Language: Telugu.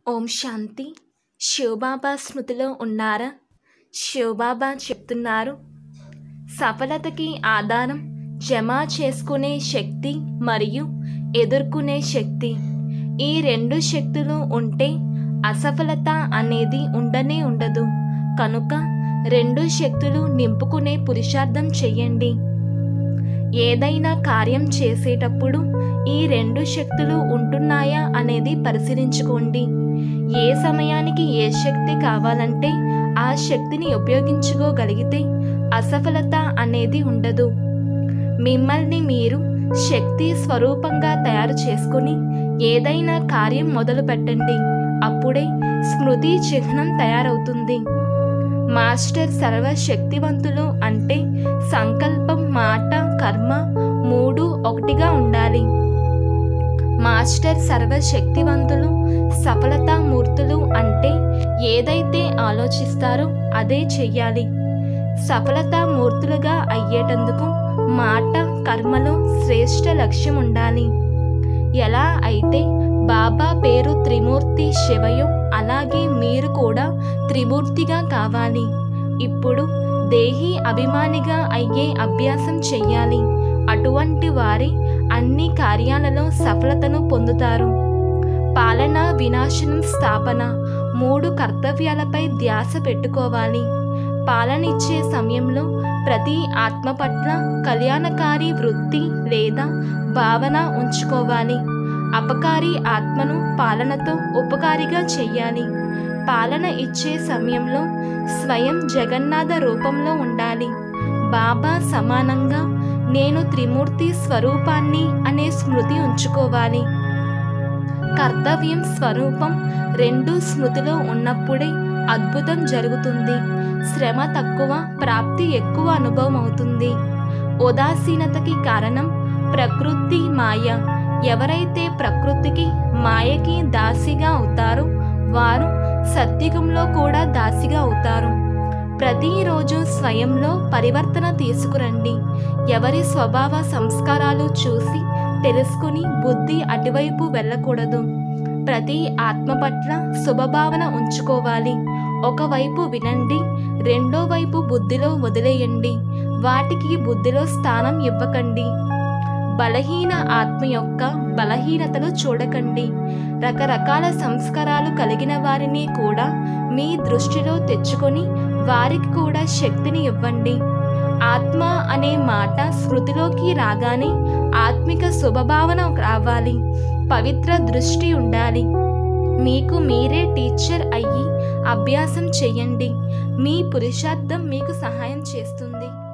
ఓం శాంతి శివబాబా స్మృతిలో ఉన్నారా శివబాబా చెప్తున్నారు సఫలతకి ఆధారం జమ చేసుకునే శక్తి మరియు ఎదుర్కొనే శక్తి ఈ రెండు శక్తులు ఉంటే అసఫలత అనేది ఉండనే ఉండదు కనుక రెండు శక్తులు నింపుకునే పురుషార్థం చెయ్యండి ఏదైనా కార్యం చేసేటప్పుడు ఈ రెండు శక్తులు ఉంటున్నాయా అనేది పరిశీలించుకోండి ఏ సమయానికి ఏ శక్తి కావాలంటే ఆ శక్తిని ఉపయోగించుకోగలిగితే అసఫలత అనేది ఉండదు మిమ్మల్ని మీరు శక్తి స్వరూపంగా తయారు చేసుకుని ఏదైనా కార్యం మొదలు పెట్టండి అప్పుడే స్మృతి చిహ్నం తయారవుతుంది మాస్టర్ సర్వశక్తివంతులు అంటే సంకల్పం మాట కర్మ మూడు ఒకటిగా ఉండాలి మాస్టర్ సర్వశక్తివంతులు సఫలతామూర్తులు అంటే ఏదైతే ఆలోచిస్తారో అదే చెయ్యాలి సఫలతామూర్తులుగా అయ్యేటందుకు మాట కర్మలో శ్రేష్ట లక్ష్యం ఉండాలి ఎలా అయితే బాబా పేరు త్రిమూర్తి శివయో అలాగే మీరు కూడా త్రిమూర్తిగా కావాలి ఇప్పుడు దేహి అభిమానిగా అయ్యే అభ్యాసం చెయ్యాలి అటువంటి వారి అన్ని కార్యాలలో సఫలతను పొందుతారు పాలన వినాశనం స్థాపన మూడు కర్తవ్యాలపై ధ్యాస పెట్టుకోవాలి పాలన ఇచ్చే సమయంలో ప్రతి ఆత్మ పట్ల కళ్యాణకారి వృత్తి లేదా భావన ఉంచుకోవాలి అపకారి ఆత్మను పాలనతో ఉపకారిగా చెయ్యాలి పాలన ఇచ్చే సమయంలో స్వయం జగన్నాథ రూపంలో ఉండాలి బాబా సమానంగా నేను త్రిమూర్తి స్వరూపాన్ని అనే స్మృతి ఉంచుకోవాలి కర్తవ్యం స్వరూపం రెండు స్మృతిలో ఉన్నప్పుడే అద్భుతం జరుగుతుంది శ్రమ తక్కువ ప్రాప్తి ఎక్కువ అనుభవం అవుతుంది ఉదాసీనతకి కారణం ప్రకృతి మాయ ఎవరైతే ప్రకృతికి మాయకి దాసిగా అవుతారో వారు సత్యుగంలో కూడా దాసిగా అవుతారు ప్రతిరోజు స్వయంలో పరివర్తన తీసుకురండి ఎవరి స్వభావ సంస్కారాలు చూసి తెలుసుకుని బుద్ధి అటువైపు వెళ్ళకూడదు ప్రతి ఆత్మ పట్ల శుభభావన ఉంచుకోవాలి ఒకవైపు వినండి రెండో వైపు బుద్ధిలో వదిలేయండి వాటికి బుద్ధిలో స్థానం ఇవ్వకండి బలహీన ఆత్మ యొక్క బలహీనతలు చూడకండి రకరకాల సంస్కారాలు కలిగిన వారిని కూడా మీ దృష్టిలో తెచ్చుకొని వారికి కూడా శక్తిని ఇవ్వండి ఆత్మ అనే మాట స్మృతిలోకి రాగానే ఆత్మిక శుభభావన రావాలి పవిత్ర దృష్టి ఉండాలి మీకు మీరే టీచర్ అయ్యి అభ్యాసం చేయండి మీ పురుషార్థం మీకు సహాయం చేస్తుంది